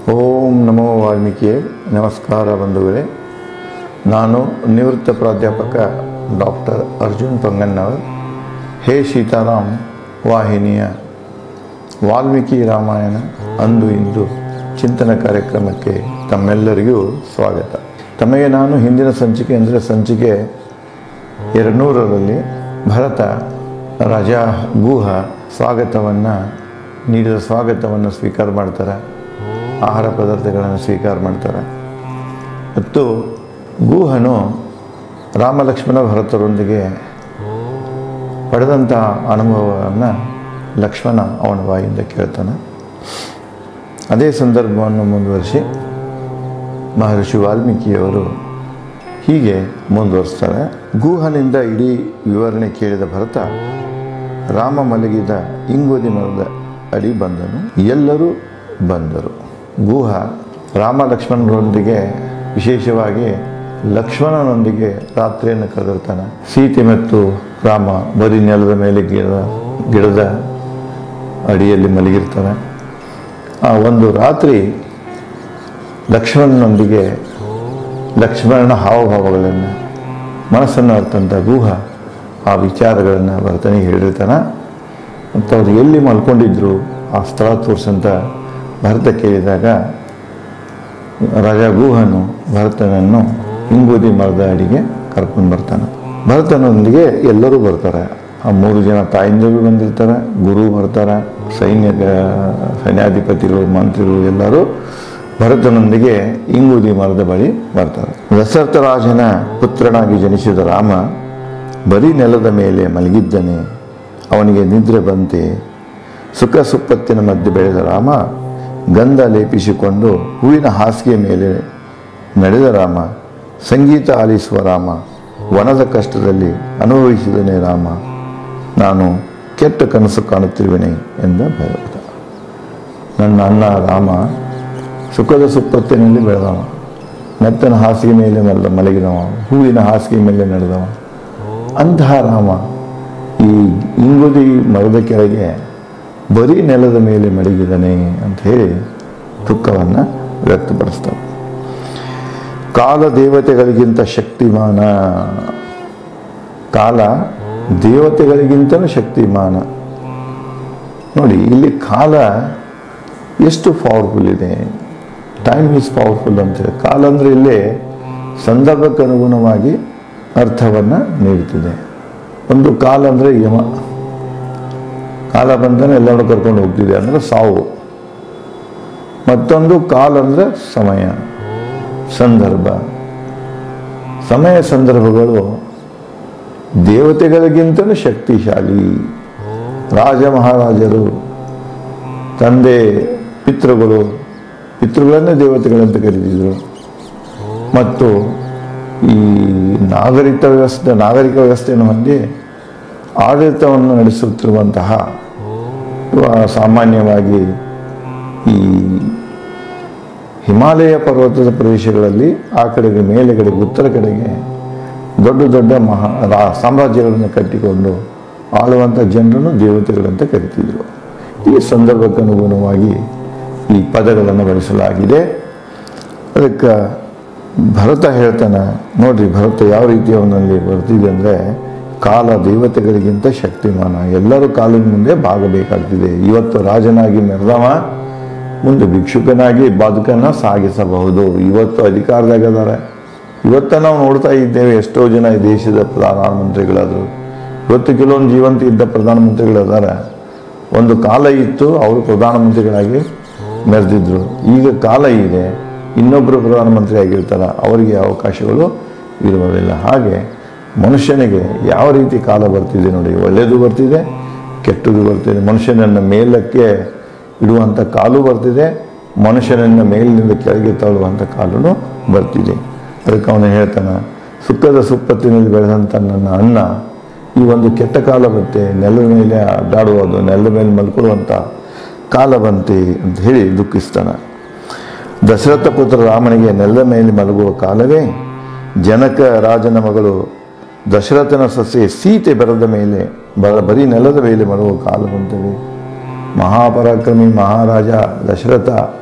ಓಂ ನಮೋ ವಾಲ್ಮೀಕಿ ನಮಸ್ಕಾರ ಬಂಧುಗಳೇ ನಾನು ನಿವೃತ್ತ ಪ್ರಾಧ್ಯಾಪಕ ಡಾಕ್ಟರ್ ಅರ್ಜುನ್ ಪಂಗನ್ನವರ್ ಹೇ ಸೀತಾರಾಮ್ ವಾಹಿನಿಯ ವಾಲ್ಮೀಕಿ ರಾಮಾಯಣ ಅಂದು ಇಂದು ಚಿಂತನ ಕಾರ್ಯಕ್ರಮಕ್ಕೆ ತಮ್ಮೆಲ್ಲರಿಗೂ ಸ್ವಾಗತ ತಮಗೆ ನಾನು ಹಿಂದಿನ ಸಂಚಿಕೆ ಅಂದರೆ ಸಂಚಿಕೆ ಎರಡುನೂರರಲ್ಲಿ ಭರತ ರಾಜ ಗೂಹ ಸ್ವಾಗತವನ್ನು ನೀಡಿದ ಸ್ವಾಗತವನ್ನು ಸ್ವೀಕಾರ ಮಾಡ್ತಾರೆ ಆಹಾರ ಪದಾರ್ಥಗಳನ್ನು ಸ್ವೀಕಾರ ಮಾಡ್ತಾರೆ ಮತ್ತು ಗೂಹನು ರಾಮ ಲಕ್ಷ್ಮಣ ಭರತರೊಂದಿಗೆ ಪಡೆದಂಥ ಅನುಭವವನ್ನು ಲಕ್ಷ್ಮಣ ಅವನ ಬಾಯಿಂದ ಕೇಳ್ತಾನೆ ಅದೇ ಸಂದರ್ಭವನ್ನು ಮುಂದುವರಿಸಿ ಮಹರ್ಷಿ ವಾಲ್ಮೀಕಿಯವರು ಹೀಗೆ ಮುಂದುವರಿಸ್ತಾರೆ ಗೂಹನಿಂದ ಇಡೀ ವಿವರಣೆ ಕೇಳಿದ ಭರತ ರಾಮ ಮಲಗಿದ ಇಂಗೋದಿ ಮರದ ಅಡಿ ಬಂದನು ಎಲ್ಲರೂ ಬಂದರು ಗೂಹ ರಾಮ ಲಕ್ಷ್ಮಣರೊಂದಿಗೆ ವಿಶೇಷವಾಗಿ ಲಕ್ಷ್ಮಣನೊಂದಿಗೆ ರಾತ್ರಿಯನ್ನು ಕಳೆದಿರ್ತಾನೆ ಸೀತೆ ಮತ್ತು ರಾಮ ಬರೀ ನೆಲದ ಮೇಲೆ ಗಿಡ ಗಿಡದ ಅಡಿಯಲ್ಲಿ ಮಲಗಿರ್ತಾರೆ ಆ ಒಂದು ರಾತ್ರಿ ಲಕ್ಷ್ಮಣನೊಂದಿಗೆ ಲಕ್ಷ್ಮಣನ ಹಾವಭಾವಗಳನ್ನು ಮನಸ್ಸನ್ನು ಅರ್ಥಂಥ ಗೂಹ ಆ ವಿಚಾರಗಳನ್ನು ಭರತನಿಗೆ ಹೇಳಿರ್ತಾನೆ ಮತ್ತು ಅವರು ಎಲ್ಲಿ ಮಲ್ಕೊಂಡಿದ್ರು ಆ ಸ್ಥಳ ತೋರಿಸಂತ ಭರತ ಕೇಳಿದಾಗ ರಾಜ ಗೂಹನು ಭರತನನ್ನು ಇಂಗೋದಿ ಮರದ ಅಡಿಗೆ ಕರ್ಕೊಂಡು ಬರ್ತಾನೆ ಭರತನೊಂದಿಗೆ ಎಲ್ಲರೂ ಬರ್ತಾರೆ ಆ ಮೂರು ಜನ ತಾಯಿಂದರು ಬಂದಿರ್ತಾರೆ ಗುರು ಬರ್ತಾರೆ ಸೈನ್ಯ ಸೈನ್ಯಾಧಿಪತಿಗಳು ಮಂತ್ರಿಗಳು ಎಲ್ಲರೂ ಭರತನೊಂದಿಗೆ ಇಂಗುದಿ ಮರದ ಬಳಿ ಬರ್ತಾರೆ ದಶರಥ ರಾಜನ ಪುತ್ರನಾಗಿ ಜನಿಸಿದ ರಾಮ ಬರೀ ನೆಲದ ಮೇಲೆ ಮಲಗಿದ್ದನೆ ಅವನಿಗೆ ನಿದ್ರೆ ಬಂತೆ ಸುಖ ಸುಪ್ಪತ್ತಿನ ಮಧ್ಯೆ ಬೆಳೆದ ರಾಮ ಗಂಧ ಲೇಪಿಸಿಕೊಂಡು ಹೂವಿನ ಹಾಸಿಗೆ ಮೇಲೆ ನಡೆದ ರಾಮ ಸಂಗೀತ ಆಲಿಸುವ ರಾಮ ವನದ ಕಷ್ಟದಲ್ಲಿ ಅನುಭವಿಸಿದನೇ ರಾಮ ನಾನು ಕೆಟ್ಟ ಕನಸು ಕಾಣುತ್ತಿರುವೆನೆ ಎಂದ ಭಯಪಟ್ಟ ನನ್ನ ಅಣ್ಣ ರಾಮ ಸುಖದ ಸುಪ್ಪತ್ತಿನಲ್ಲಿ ಬೆಳೆದವ ಮೆತ್ತನ ಹಾಸಿಗೆ ಮೇಲೆ ಮಲ ಮಲಗಿದವ ಹೂವಿನ ಹಾಸಿಗೆ ಮೇಲೆ ನಡೆದವ ಅಂತಹ ರಾಮ ಈ ಇಂಗುದಿ ಮರದ ಕೆಳಗೆ ಬರೀ ನೆಲದ ಮೇಲೆ ಮಡಗಿದನೆ ಅಂತ ಹೇಳಿ ದುಃಖವನ್ನು ವ್ಯಕ್ತಪಡಿಸ್ತಾರೆ ಕಾಲ ದೇವತೆಗಳಿಗಿಂತ ಶಕ್ತಿಮಾನ ಕಾಲ ದೇವತೆಗಳಿಗಿಂತಲೂ ಶಕ್ತಿಮಾನ ನೋಡಿ ಇಲ್ಲಿ ಕಾಲ ಎಷ್ಟು ಪವರ್ಫುಲ್ ಇದೆ ಟೈಮ್ ಈಸ್ ಪವರ್ಫುಲ್ ಅಂತೇಳಿ ಕಾಲ ಅಂದರೆ ಇಲ್ಲಿ ಸಂದರ್ಭಕ್ಕೆ ಅನುಗುಣವಾಗಿ ಅರ್ಥವನ್ನು ನೀಡುತ್ತಿದೆ ಒಂದು ಕಾಲ ಅಂದರೆ ಯಮ ಕಾಲ ಬಂದರೆ ಎಲ್ಲರೂ ಕರ್ಕೊಂಡು ಹೋಗ್ತಿದೆ ಅಂದರೆ ಸಾವು ಮತ್ತೊಂದು ಕಾಲ ಅಂದರೆ ಸಮಯ ಸಂದರ್ಭ ಸಮಯ ಸಂದರ್ಭಗಳು ದೇವತೆಗಳಿಗಿಂತಲೂ ಶಕ್ತಿಶಾಲಿ ರಾಜ ಮಹಾರಾಜರು ತಂದೆ ಪಿತೃಗಳು ಪಿತೃಗಳನ್ನೇ ದೇವತೆಗಳಂತ ಕರೀತಿದ್ರು ಮತ್ತು ಈ ನಾಗರಿಕ ವ್ಯವಸ್ಥೆ ನಾಗರಿಕ ವ್ಯವಸ್ಥೆಯನ್ನು ಹೊಂದಿ ಆಡಳಿತವನ್ನು ನಡೆಸುತ್ತಿರುವಂತಹ ಸಾಮಾನ್ಯವಾಗಿ ಈ ಹಿಮಾಲಯ ಪರ್ವತದ ಪ್ರದೇಶಗಳಲ್ಲಿ ಆ ಕಡೆಗೆ ಮೇಲೆ ಕಡೆಗೆ ಉತ್ತರ ಕಡೆಗೆ ದೊಡ್ಡ ದೊಡ್ಡ ಮಹಾ ರಾ ಸಾಮ್ರಾಜ್ಯಗಳನ್ನು ಕಟ್ಟಿಕೊಂಡು ಆಳುವಂಥ ಜನರನ್ನು ದೇವತೆಗಳಂತ ಕರಿತಿದ್ರು ಈ ಸಂದರ್ಭಕ್ಕೆ ಅನುಗುಣವಾಗಿ ಈ ಪದಗಳನ್ನು ಬಳಸಲಾಗಿದೆ ಅದಕ್ಕೆ ಭರತ ಹೇಳ್ತಾನೆ ನೋಡ್ರಿ ಭರತ ಯಾವ ರೀತಿ ಅವನಲ್ಲಿ ಬರ್ತಿದೆ ಅಂದರೆ ಕಾಲ ದೇವತೆಗಳಿಗಿಂತ ಶಕ್ತಿಮಾನ ಎಲ್ಲರೂ ಕಾಲದ ಮುಂದೆ ಬಾಗಬೇಕಾಗ್ತಿದೆ ಇವತ್ತು ರಾಜನಾಗಿ ಮೆರೆದವ ಮುಂದೆ ಭಿಕ್ಷುಕನಾಗಿ ಬದುಕನ್ನು ಸಾಗಿಸಬಹುದು ಇವತ್ತು ಅಧಿಕಾರದಾಗದಾರೆ ಇವತ್ತು ನಾವು ನೋಡ್ತಾ ಇದ್ದೇವೆ ಎಷ್ಟೋ ಜನ ಈ ದೇಶದ ಪ್ರಧಾನಮಂತ್ರಿಗಳಾದರು ಇವತ್ತು ಕೆಲವೊಂದು ಜೀವಂತ ಇದ್ದ ಪ್ರಧಾನಮಂತ್ರಿಗಳಿದ್ದಾರೆ ಒಂದು ಕಾಲ ಇತ್ತು ಅವರು ಪ್ರಧಾನಮಂತ್ರಿಗಳಾಗಿ ಮೆರೆದಿದ್ರು ಈಗ ಕಾಲ ಇದೆ ಇನ್ನೊಬ್ಬರು ಪ್ರಧಾನಮಂತ್ರಿ ಆಗಿರ್ತಾರೆ ಅವರಿಗೆ ಅವಕಾಶಗಳು ಇರುವುದಿಲ್ಲ ಹಾಗೆ ಮನುಷ್ಯನಿಗೆ ಯಾವ ರೀತಿ ಕಾಲ ಬರ್ತಿದೆ ನೋಡಿ ಒಳ್ಳೆಯದು ಬರ್ತಿದೆ ಕೆಟ್ಟದ್ದು ಬರ್ತಿದೆ ಮನುಷ್ಯನನ್ನು ಮೇಲಕ್ಕೆ ಇಡುವಂಥ ಕಾಲು ಬರ್ತಿದೆ ಮನುಷ್ಯನನ್ನು ಮೇಲಿನಿಂದ ಕೆಳಗೆ ತಳ್ಳುವಂಥ ಕಾಲೂ ಬರ್ತಿದೆ ಅದಕ್ಕೆ ಅವನು ಹೇಳ್ತಾನೆ ಸುಖದ ಸುಪ್ಪತ್ತಿನಲ್ಲಿ ಬೆಳೆದಂಥ ನನ್ನ ಅಣ್ಣ ಈ ಒಂದು ಕೆಟ್ಟ ಕಾಲ ಬರುತ್ತೆ ನೆಲದ ಮೇಲೆ ಅಡ್ಡಾಡುವುದು ನೆಲದ ಮೇಲೆ ಮಲ್ಕೊಳ್ಳುವಂಥ ಕಾಲ ಬಂತೆ ಅಂತ ಹೇಳಿ ದುಃಖಿಸ್ತಾನೆ ದಶರಥ ಪುತ್ರ ರಾಮನಿಗೆ ನೆಲದ ಮೇಲೆ ಮಲಗುವ ಕಾಲವೇ ಜನಕ ರಾಜನ ಮಗಳು ದಶರಥನ ಸಸ್ಯ ಸೀತೆ ಬರದ ಮೇಲೆ ಬರ ಬರೀ ನೆಲದ ಮೇಲೆ ಮಲಗುವ ಕಾಲ ಬಂತದೆ ಮಹಾಪರಾಕ್ರಮಿ ಮಹಾರಾಜ ದಶರಥ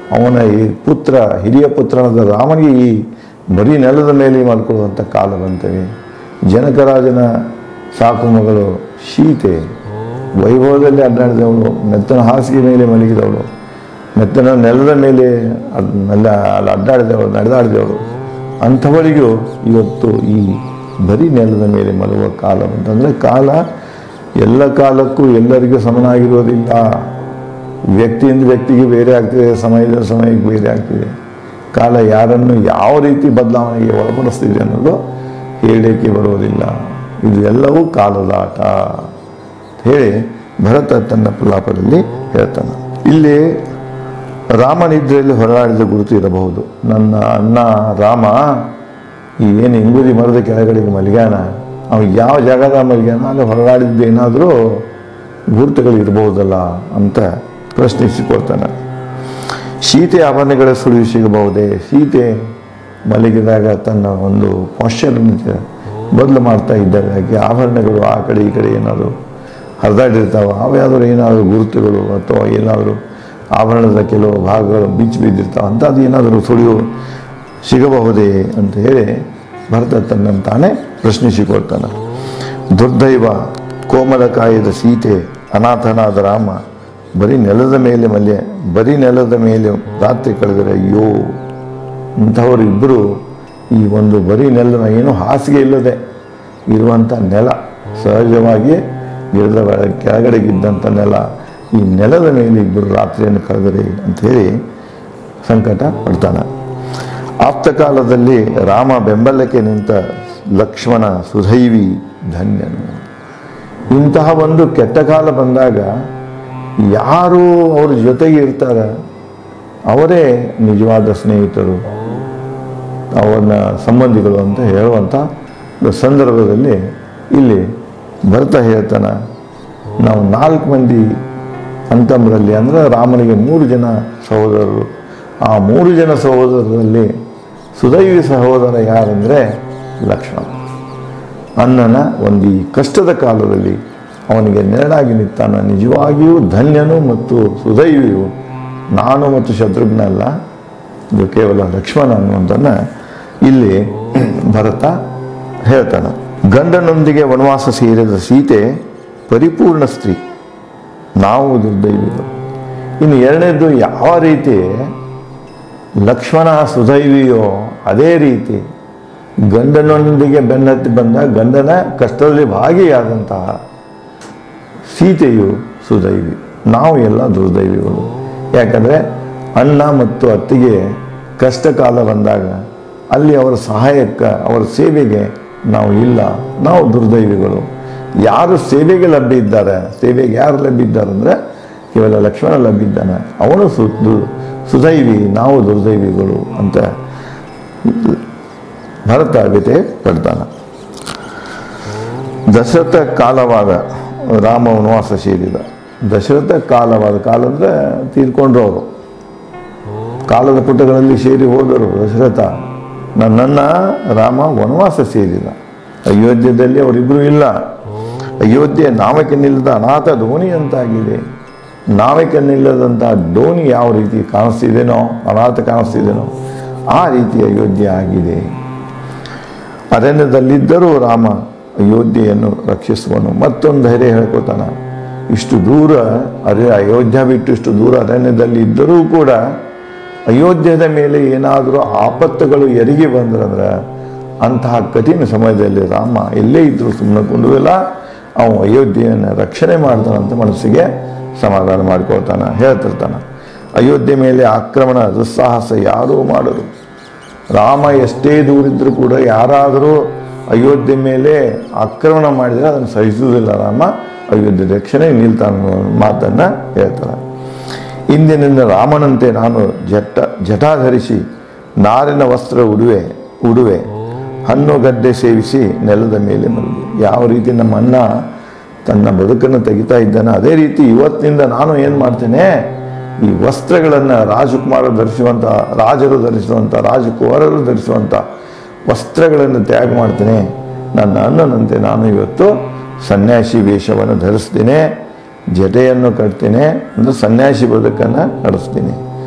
ಅವನ ಈ ಪುತ್ರ ಹಿರಿಯ ಪುತ್ರನಾದ ರಾಮನಿಗೆ ಈ ಬರೀ ನೆಲದ ಮೇಲೆ ಮಲ್ಕೊಳ್ಳುವಂಥ ಕಾಲ ಬಂತವೆ ಜನಕರಾಜನ ಸಾಕು ಮಗಳು ಸೀತೆ ವೈಭವದಲ್ಲಿ ಅಡ್ಡಾಡಿದವಳು ಮೆತ್ತನ ಹಾಸಿಗೆ ಮೇಲೆ ಮಲಗಿದವಳು ಮೆತ್ತನ ನೆಲದ ಮೇಲೆ ಅದ್- ನೆಲ ಅಲ್ಲಿ ಅಡ್ಡಾಡಿದವಳು ನಡೆದಾಡಿದವಳು ಅಂಥವಳಿಗೂ ಇವತ್ತು ಈ ಬರೀ ನೆಲದ ಮೇಲೆ ಮಲಗುವ ಕಾಲ ಬಂತಂದರೆ ಕಾಲ ಎಲ್ಲ ಕಾಲಕ್ಕೂ ಎಲ್ಲರಿಗೂ ಸಮನಾಗಿರೋದಿಲ್ಲ ವ್ಯಕ್ತಿಯಿಂದ ವ್ಯಕ್ತಿಗೆ ಬೇರೆ ಆಗ್ತಿದೆ ಸಮಯದಿಂದ ಸಮಯಕ್ಕೆ ಬೇರೆ ಆಗ್ತಿದೆ ಕಾಲ ಯಾರನ್ನು ಯಾವ ರೀತಿ ಬದಲಾವಣೆಗೆ ಒಳಪಡಿಸ್ತಿದೆ ಅನ್ನೋದು ಹೇಳಲಿಕ್ಕೆ ಬರುವುದಿಲ್ಲ ಇದು ಎಲ್ಲವೂ ಕಾಲದ ಆಟ ಅಂತ ಹೇಳಿ ಭರತ ತನ್ನ ಪ್ರಲಾಪದಲ್ಲಿ ಹೇಳ್ತಾನೆ ಇಲ್ಲಿ ರಾಮನಿದ್ರೆಯಲ್ಲಿ ಹೊರನಾಡಿದ ಗುರುತು ಇರಬಹುದು ನನ್ನ ಅಣ್ಣ ರಾಮ ಈ ಏನು ಇಂಗುದಿ ಮರದ ಕೆಳಗಡೆಗೆ ಮಲಗ್ಯಾನ ಅವ ಯಾವ ಜಾಗದ ಮಲಗ್ಯಾನ ಅಲ್ಲಿ ಹೊರನಾಡಿದ್ದು ಏನಾದರೂ ಗುರುತುಗಳು ಇರಬಹುದಲ್ಲ ಅಂತ ಪ್ರಶ್ನಿಸಿಕೊಳ್ತಾನೆ ಸೀತೆ ಆಭರಣಗಳ ಸುಳಿವು ಸಿಗಬಹುದೇ ಸೀತೆ ಮಲಗಿದಾಗ ತನ್ನ ಒಂದು ಪಾಶ್ಚರನ್ನು ಬದಲು ಮಾಡ್ತಾ ಇದ್ದಾಗ ಆಕೆ ಆಭರಣಗಳು ಆ ಕಡೆ ಈ ಕಡೆ ಏನಾದರೂ ಹರಿದಾಡಿರ್ತಾವೆ ಅವ್ಯಾವುದಾದ್ರು ಏನಾದರೂ ಗುರುತುಗಳು ಅಥವಾ ಏನಾದರೂ ಆಭರಣದ ಕೆಲವು ಭಾಗಗಳು ಬಿಚ್ಚಿ ಬಿದ್ದಿರ್ತಾವೆ ಅಂಥದ್ದು ಏನಾದರೂ ಸುಳಿವು ಸಿಗಬಹುದೇ ಅಂತ ಹೇಳಿ ಭರತ ತನ್ನನ್ನು ತಾನೇ ಪ್ರಶ್ನಿಸಿಕೊಳ್ತಾನೆ ದುರ್ದೈವ ಕೋಮಲ ಕಾಯದ ಸೀತೆ ಅನಾಥನಾದ ರಾಮ ಬರೀ ನೆಲದ ಮೇಲೆ ಮಲ್ಯ ಬರೀ ನೆಲದ ಮೇಲೆ ರಾತ್ರಿ ಕಳೆದರೆ ಅಯ್ಯೋ ಇಂಥವರು ಇಬ್ಬರು ಈ ಒಂದು ಬರೀ ನೆಲದ ಏನು ಹಾಸಿಗೆ ಇಲ್ಲದೆ ಇರುವಂಥ ನೆಲ ಸಹಜವಾಗಿ ಗಿಡದ ಒಳ- ಕೆಳಗಡೆಗಿದ್ದಂಥ ನೆಲ ಈ ನೆಲದ ಮೇಲೆ ಇಬ್ಬರು ರಾತ್ರಿಯನ್ನು ಕಳೆದರೆ ಅಂತ ಹೇಳಿ ಸಂಕಟ ಪಡ್ತಾನೆ ಆಪ್ತಕಾಲದಲ್ಲಿ ರಾಮ ಬೆಂಬಲಕ್ಕೆ ನಿಂತ ಲಕ್ಷ್ಮಣ ಸುಧೈವಿ ಧನ್ಯನು ಇಂತಹ ಒಂದು ಕೆಟ್ಟ ಕಾಲ ಬಂದಾಗ ಯಾರು ಅವ್ರ ಜೊತೆಗೆ ಇರ್ತಾರೆ ಅವರೇ ನಿಜವಾದ ಸ್ನೇಹಿತರು ಅವನ ಸಂಬಂಧಿಗಳು ಅಂತ ಹೇಳುವಂಥ ಒಂದು ಸಂದರ್ಭದಲ್ಲಿ ಇಲ್ಲಿ ಭರತ ಹೇಳ್ತಾನೆ ನಾವು ನಾಲ್ಕು ಮಂದಿ ಅಂತಂಬರಲ್ಲಿ ಅಂದರೆ ರಾಮನಿಗೆ ಮೂರು ಜನ ಸಹೋದರರು ಆ ಮೂರು ಜನ ಸಹೋದರರಲ್ಲಿ ಸುದೈವಿ ಸಹೋದರ ಯಾರಂದರೆ ಲಕ್ಷ್ಮಣ ಅಣ್ಣನ ಒಂದು ಈ ಕಷ್ಟದ ಕಾಲದಲ್ಲಿ ಅವನಿಗೆ ನೆರಳಾಗಿ ನಿಂತಾನ ನಿಜವಾಗಿಯೂ ಧನ್ಯನು ಮತ್ತು ಸುದೈವಿಯು ನಾನು ಮತ್ತು ಶತ್ರುಘ್ನ ಅಲ್ಲ ಇದು ಕೇವಲ ಲಕ್ಷ್ಮಣ ಅನ್ನುವಂಥನ್ನ ಇಲ್ಲಿ ಭರತ ಹೇಳ್ತಾನೆ ಗಂಡನೊಂದಿಗೆ ವನವಾಸ ಸೇರಿದ ಸೀತೆ ಪರಿಪೂರ್ಣ ಸ್ತ್ರೀ ನಾವು ದುರ್ದೈವಿಗಳು ಇನ್ನು ಎರಡನೇದು ಯಾವ ರೀತಿ ಲಕ್ಷ್ಮಣ ಸುದೈವಿಯೋ ಅದೇ ರೀತಿ ಗಂಡನೊಂದಿಗೆ ಬೆನ್ನತ್ತಿ ಬಂದ ಗಂಡನ ಕಷ್ಟದಲ್ಲಿ ಭಾಗಿಯಾದಂತಹ ಸೀತೆಯು ಸುದೈವಿ ನಾವು ಎಲ್ಲ ದುರ್ದೈವಿಗಳು ಯಾಕಂದರೆ ಅಣ್ಣ ಮತ್ತು ಅತ್ತಿಗೆ ಕಷ್ಟ ಕಾಲ ಬಂದಾಗ ಅಲ್ಲಿ ಅವರ ಸಹಾಯಕ್ಕೆ ಅವರ ಸೇವೆಗೆ ನಾವು ಇಲ್ಲ ನಾವು ದುರ್ದೈವಿಗಳು ಯಾರು ಸೇವೆಗೆ ಲಭ್ಯ ಇದ್ದಾರೆ ಸೇವೆಗೆ ಯಾರು ಲಭ್ಯ ಇದ್ದಾರೆ ಅಂದರೆ ಕೇವಲ ಲಕ್ಷ್ಮಣ ಲಭ್ಯ ಇದ್ದಾನೆ ಅವನು ಸು ದು- ಸುದೈವಿ ನಾವು ದುರ್ದೈವಿಗಳು ಅಂತ ಭರತ ವ್ಯತೆ ಪಡ್ತಾನೆ ದಶರಥ ಕಾಲವಾದ ರಾಮ ವನವಾಸ ಸೇರಿದ ದಶರಥ ಕಾಲವಾದ ಕಾಲ ಅಂದರೆ ತೀರ್ಕೊಂಡ್ರು ಅವರು ಕಾಲದ ಪುಟಗಳಲ್ಲಿ ಸೇರಿ ಹೋದರು ದಶರಥ ನನ್ನನ್ನು ರಾಮ ವನವಾಸ ಸೇರಿದ ಅಯೋಧ್ಯದಲ್ಲಿ ಅವರಿಬ್ಬರು ಇಲ್ಲ ಅಯೋಧ್ಯೆ ನಾಮಕ್ಕೆ ನಿಲ್ಲದ ಅನಾಥ ಧೋನಿ ಅಂತಾಗಿದೆ ನಾಮಕ್ಕೆ ನಿಲ್ಲದಂಥ ಡೋನಿ ಯಾವ ರೀತಿ ಕಾಣಿಸ್ತಿದೇನೋ ಅನಾಥ ಕಾಣಿಸ್ತಿದೇನೋ ಆ ರೀತಿ ಅಯೋಧ್ಯೆ ಆಗಿದೆ ಅರಣ್ಯದಲ್ಲಿದ್ದರೂ ರಾಮ ಅಯೋಧ್ಯೆಯನ್ನು ರಕ್ಷಿಸುವನು ಮತ್ತೊಂದು ಧೈರ್ಯ ಹೇಳ್ಕೊತಾನ ಇಷ್ಟು ದೂರ ಅರೆ ಅಯೋಧ್ಯ ಬಿಟ್ಟು ಇಷ್ಟು ದೂರ ಅರಣ್ಯದಲ್ಲಿ ಇದ್ದರೂ ಕೂಡ ಅಯೋಧ್ಯದ ಮೇಲೆ ಏನಾದರೂ ಆಪತ್ತುಗಳು ಎರಿಗೆ ಬಂದ್ರಂದ್ರೆ ಅಂತಹ ಕಠಿಣ ಸಮಯದಲ್ಲಿ ರಾಮ ಎಲ್ಲೇ ಇದ್ದರೂ ಸುಮ್ಮನೆ ಕುಂಡುವಿಲ್ಲ ಅವನು ಅಯೋಧ್ಯೆಯನ್ನು ರಕ್ಷಣೆ ಮಾಡ್ತಾನಂತ ಮನಸ್ಸಿಗೆ ಸಮಾಧಾನ ಮಾಡ್ಕೊಳ್ತಾನೆ ಹೇಳ್ತಿರ್ತಾನೆ ಅಯೋಧ್ಯೆ ಮೇಲೆ ಆಕ್ರಮಣ ದುಸ್ಸಾಹಸ ಯಾರೂ ಮಾಡರು ರಾಮ ಎಷ್ಟೇ ದೂರಿದ್ರೂ ಕೂಡ ಯಾರಾದರೂ ಅಯೋಧ್ಯೆ ಮೇಲೆ ಆಕ್ರಮಣ ಮಾಡಿದರೆ ಅದನ್ನು ಸಹಿಸುವುದಿಲ್ಲ ರಾಮ ಅಯೋಧ್ಯೆ ರಕ್ಷಣೆ ನಿಲ್ತಾನ ಅನ್ನೋ ಮಾತನ್ನು ಹೇಳ್ತಾರೆ ಇಂದಿನಿಂದ ರಾಮನಂತೆ ನಾನು ಜಟ ಜಟಾ ಧರಿಸಿ ನಾರಿನ ವಸ್ತ್ರ ಉಡುವೆ ಉಡುವೆ ಹಣ್ಣು ಗಡ್ಡೆ ಸೇವಿಸಿ ನೆಲದ ಮೇಲೆ ಮಲಗಿ ಯಾವ ರೀತಿ ನಮ್ಮ ಅಣ್ಣ ತನ್ನ ಬದುಕನ್ನು ತೆಗಿತಾ ಇದ್ದಾನೆ ಅದೇ ರೀತಿ ಇವತ್ತಿನಿಂದ ನಾನು ಏನು ಮಾಡ್ತೇನೆ ಈ ವಸ್ತ್ರಗಳನ್ನು ರಾಜಕುಮಾರರು ಧರಿಸುವಂಥ ರಾಜರು ಧರಿಸುವಂಥ ರಾಜಕುಮಾರರು ಧರಿಸುವಂಥ ವಸ್ತ್ರಗಳನ್ನು ತ್ಯಾಗ ಮಾಡ್ತೇನೆ ನನ್ನ ಅಣ್ಣನಂತೆ ನಾನು ಇವತ್ತು ಸನ್ಯಾಸಿ ವೇಷವನ್ನು ಧರಿಸ್ತೀನಿ ಜಟೆಯನ್ನು ಕಟ್ತೀನಿ ಅಂದರೆ ಸನ್ಯಾಸಿ ಬದುಕನ್ನು ನಡೆಸ್ತೀನಿ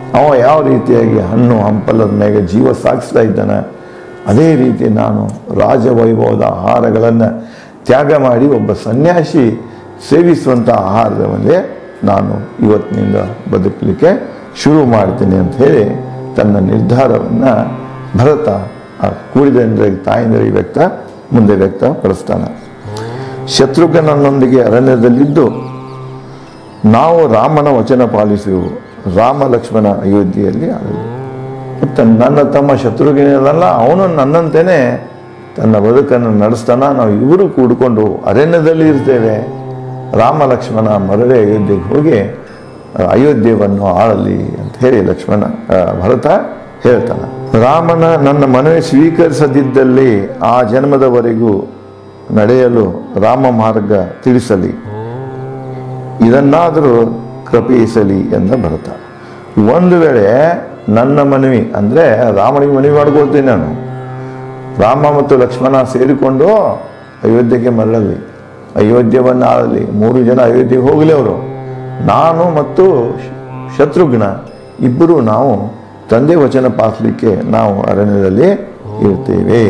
ಅವ ಯಾವ ರೀತಿಯಾಗಿ ಹಣ್ಣು ಹಂಪಲದ ಮೇಲೆ ಜೀವ ಸಾಗಿಸ್ತಾ ಇದ್ದಾನೆ ಅದೇ ರೀತಿ ನಾನು ರಾಜವೈಭವದ ಆಹಾರಗಳನ್ನು ತ್ಯಾಗ ಮಾಡಿ ಒಬ್ಬ ಸನ್ಯಾಸಿ ಸೇವಿಸುವಂಥ ಆಹಾರದ ಮೇಲೆ ನಾನು ಇವತ್ತಿನಿಂದ ಬದುಕಲಿಕ್ಕೆ ಶುರು ಮಾಡ್ತೀನಿ ಅಂತ ಹೇಳಿ ತನ್ನ ನಿರ್ಧಾರವನ್ನು ಭರತ ಆ ಕೂಡಿದ ತಾಯಿಂದರಿಗೆ ವ್ಯಕ್ತ ಮುಂದೆ ವ್ಯಕ್ತಪಡಿಸ್ತಾನೆ ಶತ್ರುಘ್ನನೊಂದಿಗೆ ಅರಣ್ಯದಲ್ಲಿದ್ದು ನಾವು ರಾಮನ ವಚನ ಪಾಲಿಸುವು ರಾಮ ಲಕ್ಷ್ಮಣ ಅಯೋಧ್ಯೆಯಲ್ಲಿ ಆಡಲಿ ಮತ್ತು ನನ್ನ ತಮ್ಮ ಶತ್ರುಘ್ನಲ್ಲ ಅವನು ನನ್ನಂತೆಯೇ ತನ್ನ ಬದುಕನ್ನು ನಡೆಸ್ತಾನ ನಾವು ಇಬ್ಬರು ಕೂಡಿಕೊಂಡು ಅರಣ್ಯದಲ್ಲಿ ಇರ್ತೇವೆ ರಾಮ ಲಕ್ಷ್ಮಣ ಮರಳಿ ಅಯೋಧ್ಯೆಗೆ ಹೋಗಿ ಅಯೋಧ್ಯೆಯನ್ನು ಆಳಲಿ ಅಂತ ಹೇಳಿ ಲಕ್ಷ್ಮಣ ಆ, ಭರತ ಹೇಳ್ತಾನೆ ರಾಮನ ನನ್ನ ಮನವಿ ಸ್ವೀಕರಿಸದಿದ್ದಲ್ಲಿ ಆ ಜನ್ಮದವರೆಗೂ ನಡೆಯಲು ರಾಮ ಮಾರ್ಗ ತಿಳಿಸಲಿ ಇದನ್ನಾದರೂ ಕೃಪಯಿಸಲಿ ಎಂದ ಭರತ ಒಂದು ವೇಳೆ ನನ್ನ ಮನವಿ ಅಂದರೆ ರಾಮನಿಗೆ ಮನವಿ ಮಾಡ್ಕೊಳ್ತೀನಿ ನಾನು ರಾಮ ಮತ್ತು ಲಕ್ಷ್ಮಣ ಸೇರಿಕೊಂಡು ಅಯೋಧ್ಯೆಗೆ ಮರಳಲಿ ಅಯೋಧ್ಯೆಯನ್ನು ಆಳಲಿ ಮೂರು ಜನ ಅಯೋಧ್ಯೆಗೆ ಹೋಗಲಿ ಅವರು ನಾನು ಮತ್ತು ಶ- ಶತ್ರುಘ್ನ ಇಬ್ಬರು ನಾವು ತಂದೆ ವಚನ ಪಾಲಿಸಲಿಕ್ಕೆ ನಾವು ಅರಣ್ಯದಲ್ಲಿ ಇರ್ತೇವೆ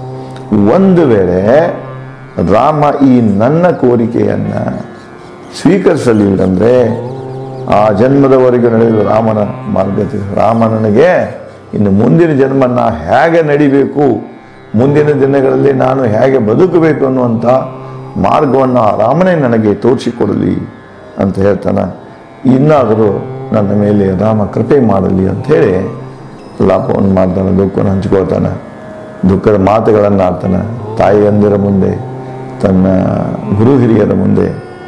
ಒಂದು ವೇಳೆ ರಾಮ ಈ ನನ್ನ ಕೋರಿಕೆಯನ್ನು ಸ್ವೀಕರಿಸಲಿಲ್ಲಂದ್ರೆ ಆ ಜನ್ಮದವರೆಗೂ ನಡೆಯಲು ರಾಮನ ಮಾರ್ಗ ತಿ- ರಾಮ ನನಗೆ ಇನ್ನು ಮುಂದಿನ ಜನ್ಮ ನಾ ಹೇಗೆ ನಡಿಬೇಕು ಮುಂದಿನ ದಿನಗಳಲ್ಲಿ ನಾನು ಹೇಗೆ ಬದುಕಬೇಕು ಅನ್ನುವಂಥ ಮಾರ್ಗವನ್ನು ಆ ರಾಮನೇ ನನಗೆ ತೋರಿಸಿಕೊಡಲಿ ಅಂತ ಹೇಳ್ತಾನೆ ಇನ್ನಾದರೂ ನನ್ನ ಮೇಲೆ ರಾಮ ಕೃಪೆ ಮಾಡಲಿ ಅಂತ ಹೇಳಿ ಲಾಭವನ್ನು ಮಾಡ್ತಾನೆ ದುಃಖವನ್ನು ಹಂಚ್ಕೊಳ್ತಾನೆ ದುಃಖದ ಮಾತುಗಳನ್ನು ಆಡ್ತಾನೆ ತಾಯಿಯಂದಿರ ಮುಂದೆ ತನ್ನ ಗುರು ಹಿರಿಯರ ಮುಂದೆ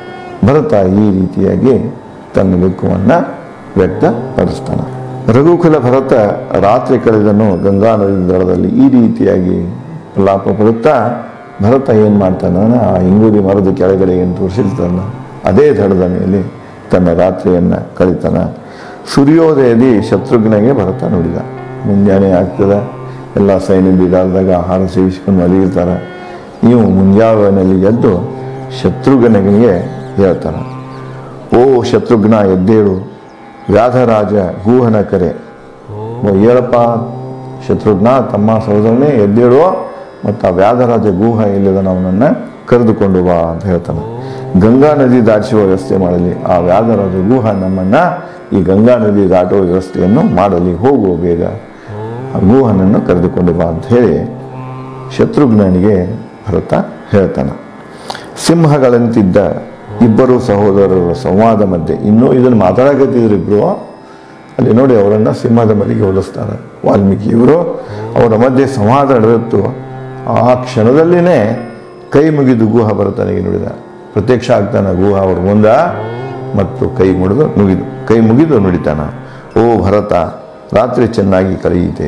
ಭರತ ಈ ರೀತಿಯಾಗಿ ತನ್ನ ದುಃಖವನ್ನು ವ್ಯಕ್ತಪಡಿಸ್ತಾನೆ ರಘುಕುಲ ಭರತ ರಾತ್ರಿ ಕಳೆದನು ಗಂಗಾ ನದಿ ದಡದಲ್ಲಿ ಈ ರೀತಿಯಾಗಿ ಲಾಪ ಪಡುತ್ತಾ ಭರತ ಏನು ಮಾಡ್ತಾನ ಆ ಇಂಗುದಿ ಮರದ ಕೆಳಗಡೆ ಏನು ತೋರಿಸಿರ್ತಾನ ಅದೇ ದಡದ ಮೇಲೆ ತನ್ನ ರಾತ್ರಿಯನ್ನು ಕಳೀತಾನ ಸೂರ್ಯೋದಯದಿ ಶತ್ರುಘ್ನಿಗೆ ಭರತ ನುಡಿದ ಮುಂಜಾನೆ ಆಗ್ತದೆ ಎಲ್ಲ ಸೈನ್ಯ ಬೀಡಾದಾಗ ಆಹಾರ ಸೇವಿಸ್ಕೊಂಡು ಮಲಗಿರ್ತಾರೆ ನೀವು ಮುಂಜಾವಿನಲ್ಲಿ ಎದ್ದು ಶತ್ರುಘ್ನಿಗೆ ಹೇಳ್ತಾನೆ ಓ ಶತ್ರುಘ್ನ ಎದ್ದೇಳು ವ್ಯಾಧರಾಜ ಗೂಹನ ಕರೆ ಓ ಹೇಳಪ್ಪ ಶತ್ರುಘ್ನ ತಮ್ಮ ಸಹೋದರನೇ ಎದ್ದೇಳು ಮತ್ತು ಆ ವ್ಯಾಧರಾಜ ಗೂಹ ಇಲ್ಲದ ಅವನನ್ನು ಕರೆದುಕೊಂಡು ಬಾ ಅಂತ ಹೇಳ್ತಾನೆ ಗಂಗಾ ನದಿ ದಾಟಿಸುವ ವ್ಯವಸ್ಥೆ ಮಾಡಲಿ ಆ ವ್ಯಾಧರಾಜ ಗೂಹ ನಮ್ಮನ್ನ ಈ ಗಂಗಾ ನದಿ ದಾಟುವ ವ್ಯವಸ್ಥೆಯನ್ನು ಮಾಡಲಿ ಹೋಗುವ ಬೇಗ ಆ ಗೂಹನನ್ನು ಕರೆದುಕೊಂಡು ಬಾ ಅಂತ ಹೇಳಿ ಶತ್ರುಘ್ನನಿಗೆ ಭರತ ಹೇಳ್ತಾನೆ ಸಿಂಹಗಳಂತಿದ್ದ ಇಬ್ಬರು ಸಹೋದರರ ಸಂವಾದ ಮಧ್ಯೆ ಇನ್ನೂ ಇದನ್ನು ಮಾತಾಡಕತ್ತಿದ್ರು ಇಬ್ರು ಅಲ್ಲಿ ನೋಡಿ ಅವರನ್ನು ಸಿಂಹದ ಮನೆಗೆ ಹೋಲಿಸ್ತಾರೆ ವಾಲ್ಮೀಕಿ ಇವರು ಅವರ ಮಧ್ಯೆ ಸಂವಾದ ನಡೆದಿತ್ತು ಆ ಕ್ಷಣದಲ್ಲಿನೇ ಕೈ ಮುಗಿದು ಗುಹ ಭರತನಿಗೆ ನುಡಿದ ಪ್ರತ್ಯಕ್ಷ ಆಗ್ತಾನೆ ಗುಹ ಅವ್ರ ಮುಂದ ಮತ್ತು ಕೈ ಮುಡಿದು ನುಗಿದು ಕೈ ಮುಗಿದು ನುಡಿತಾನ ಓ ಭರತ ರಾತ್ರಿ ಚೆನ್ನಾಗಿ ಕಳೆಯಿತೆ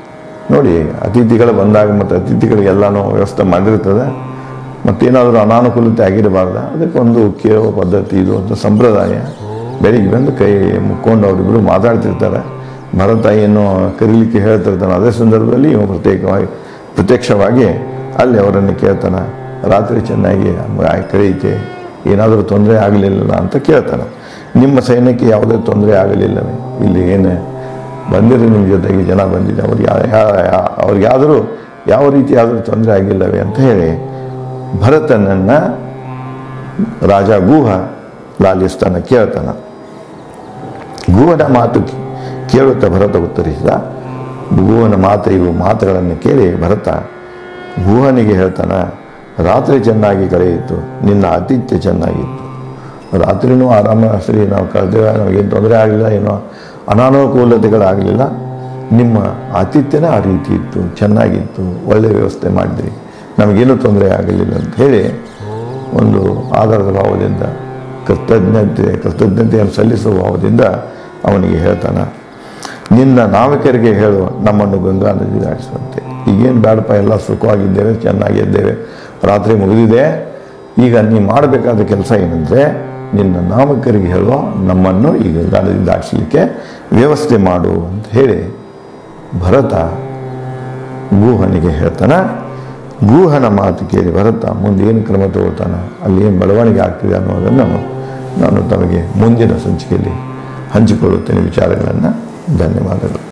ನೋಡಿ ಅತಿಥಿಗಳು ಬಂದಾಗ ಮತ್ತು ಅತಿಥಿಗಳಿಗೆಲ್ಲನೂ ವ್ಯವಸ್ಥೆ ಮಾಡಿರ್ತದೆ ಮತ್ತೇನಾದರೂ ಅನಾನುಕೂಲತೆ ಆಗಿರಬಾರ್ದ ಅದಕ್ಕೊಂದು ಕೇಳುವ ಪದ್ಧತಿ ಇದು ಅಂತ ಸಂಪ್ರದಾಯ ಬೆಳಿಗ್ಗೆ ಬಂದು ಕೈ ಮುಕ್ಕೊಂಡು ಅವರಿಬ್ಬರು ಮಾತಾಡ್ತಿರ್ತಾರೆ ಭರತ ಏನು ಕರೀಲಿಕ್ಕೆ ಹೇಳ್ತಿರ್ತಾನೆ ಅದೇ ಸಂದರ್ಭದಲ್ಲಿ ಇವ ಪ್ರತ್ಯೇಕವಾಗಿ ಪ್ರತ್ಯಕ್ಷವಾಗಿ ಅಲ್ಲಿ ಅವರನ್ನು ಕೇಳ್ತಾನೆ ರಾತ್ರಿ ಚೆನ್ನಾಗಿ ಆಯ್- ಕಳೆಯುತ್ತೆ ಏನಾದರೂ ತೊಂದರೆ ಆಗಲಿಲ್ಲ ಅಂತ ಕೇಳ್ತಾನೆ ನಿಮ್ಮ ಸೈನ್ಯಕ್ಕೆ ಯಾವುದೇ ತೊಂದರೆ ಆಗಲಿಲ್ಲವೇ ಇಲ್ಲಿ ಏನು ಬಂದಿರೋ ನಿಮ್ಮ ಜೊತೆಗೆ ಜನ ಬಂದಿದೆ ಅವ್ರಿಗೆ ಯಾ- ಯಾ- ಯಾ- ಅವ್ರಿಗೆ ಯಾವ್ದಾದ್ರು ಯಾವ ರೀತಿ ಆದರೂ ತೊಂದರೆ ಆಗಿಲ್ಲವೇ ಅಂತ ಹೇಳಿ ಭರತನನ್ನ ರಾಜ ಗೂಹ ಲಾಲಿಸ್ತಾನ ಕೇಳ್ತಾನ ಗೂಹನ ಮಾತು ಕೇ- ಕೇಳುತ್ತಾ ಭರತ ಉತ್ತರಿಸಿದ ಗೂಹನ ಮಾತು ಇವು ಮಾತುಗಳನ್ನು ಕೇಳಿ ಭರತ ಗೂಹನಿಗೆ ಹೇಳ್ತಾನ ರಾತ್ರಿ ಚೆನ್ನಾಗಿ ಕಳೆಯಿತು ನಿನ್ನ ಆತಿಥ್ಯ ಚೆನ್ನಾಗಿತ್ತು ರಾತ್ರಿನೂ ಆರಾಮ ಸರಿ ನಾವು ಕಳೆದೇವೆ ನಮಗೇನು ತೊಂದರೆ ಆಗಲಿಲ್ಲ ಏನೋ ಅನಾನುಕೂಲತೆಗಳಾಗಲಿಲ್ಲ ನಿಮ್ಮ ಆತಿಥ್ಯನೇ ಆ ರೀತಿ ಇತ್ತು ಚೆನ್ನಾಗಿತ್ತು ಒಳ್ಳೆಯ ವ್ಯವಸ್ಥೆ ಮಾಡಿದ್ರಿ ನಮಗೇನು ತೊಂದರೆ ಆಗಲಿಲ್ಲ ಅಂತ ಹೇಳಿ ಒಂದು ಆಧಾರದ ಭಾವದಿಂದ ಕೃತಜ್ಞತೆ ಕೃತಜ್ಞತೆಯನ್ನು ಸಲ್ಲಿಸುವ ಭಾವದಿಂದ ಅವನಿಗೆ ಹೇಳ್ತಾನೆ ನಿನ್ನ ನಾವಿಕರಿಗೆ ಹೇಳು ನಮ್ಮನ್ನು ಗಂಗಾ ನದಿ ದಾಟಿಸುವಂತೆ ಈಗೇನು ಬೇಡಪ್ಪ ಎಲ್ಲ ಸುಖವಾಗಿದ್ದೇವೆ ಚೆನ್ನಾಗಿದ್ದೇವೆ ರಾತ್ರಿ ಮುಗಿದಿದೆ ಈಗ ನೀ ಮಾಡಬೇಕಾದ ಕೆಲಸ ಏನಂದರೆ ನಿನ್ನ ನಾಮಕರಿಗೆ ಹೇಳುವ ನಮ್ಮನ್ನು ಈ ಗಂಗಾ ನದಿ ದಾಟಿಸಲಿಕ್ಕೆ ವ್ಯವಸ್ಥೆ ಮಾಡು ಅಂತ ಹೇಳಿ ಭರತ ಗೂಹನಿಗೆ ಹೇಳ್ತಾನೆ ಗೂಹನ ಮಾತು ಕೇಳಿ ಭರತ ಮುಂದೆ ಏನು ಕ್ರಮ ತಗೊಳ್ತಾನೆ ಅಲ್ಲಿ ಏನು ಬೆಳವಣಿಗೆ ಆಗ್ತಿದೆ ಅನ್ನೋದನ್ನು ನಾನು ತಮಗೆ ಮುಂದಿನ ಸಂಚಿಕೆಯಲ್ಲಿ ಹಂಚಿಕೊಳ್ಳುತ್ತೇನೆ ವಿಚಾರಗಳನ್ನು ಧನ್ಯವಾದಗಳು